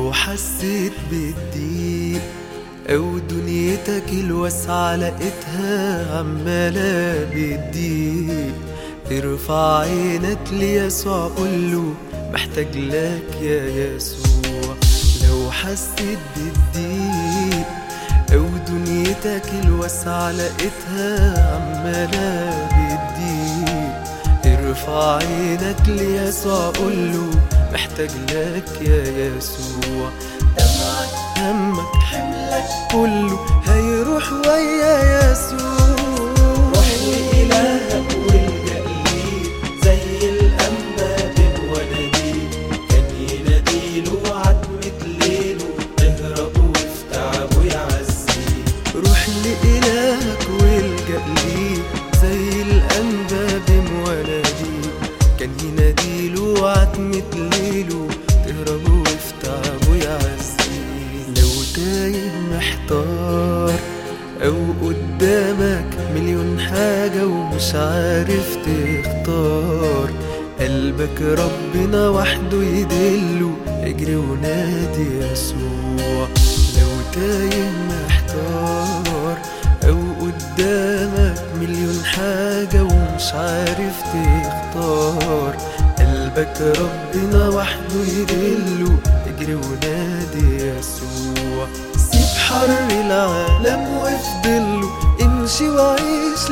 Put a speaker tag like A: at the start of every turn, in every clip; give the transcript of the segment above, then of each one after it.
A: لو حسيت بالضيق أو دنيتك الواسعة لقيتها عمالة بالضيق ارفع عينك ليسوع قوله محتاج لك يا يسوع لو حسيت بالضيق أو دنيتك الواسعة لقيتها عمالة بالضيق ارفع عينك ليسوع قوله محتاج لك يا يسوع دمعك همك حملك كله هيروح ويا يسوع
B: روح لإلهك والجأ ليه زي الأنبا بمولديه كان يناديله عتمة ليله تهرب وفي تعبه يعزيه
A: روح لإلهك والجأ ليه زي الأنبا بمولدي كان يناديله عتمة ليله تهرب وفي تعبه يعزيه لو تايه محتار أو قدامك مليون حاجة ومش عارف تختار قلبك ربنا وحده يدله اجري ونادي يسوع لو تايه محتار أو قدامك مليون حاجة ومش عارف تختار قلبك ربنا وحده يدله اجري ونادي يسوع سيب حر العالم وافضله امشي وعيش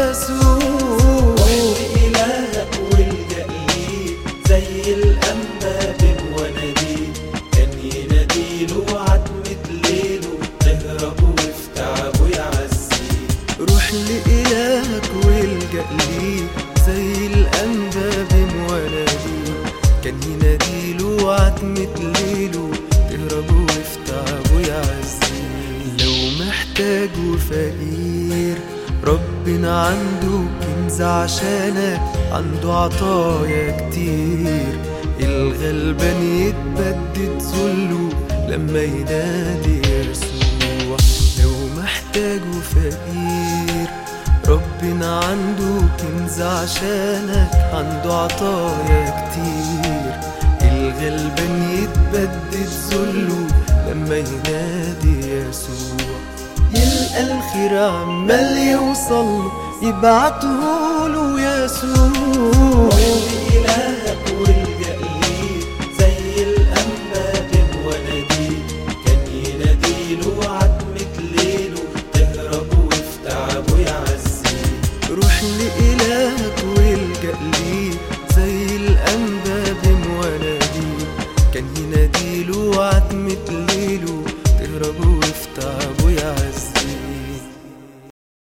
A: ليسوع
B: روح لإلهك والجأ ليه زي الأنبا بمولديه كان يناديله عتمة ليله تهرب وفي تعبه يعزيه
A: روح لإلهك والجأ ليه زي الأنبا بمولدي كان يناديله عتمة ليله تهرب وفي تعبه يعزيه لو محتاج وفقير ربنا عنده كنز عشانك عنده عطايا كتير الغلبان يتبدد ذله لما ينادي يسوع لو محتاج وفقير ربنا عنده كنز عشانك عنده عطايا كتير الغلبان يتبدد ذله لما ينادي يسوع يلقى الخير عمال يوصل يبعته له يسوع
B: روح لإلهك والجأ ليه زي الأنبا بمولديه كان يناديله عتمة ليله تهرب وفي تعبه يعزيه
A: روح لإلهك والجأ ليه زي الأنبا بمولدي كان يناديله عتمة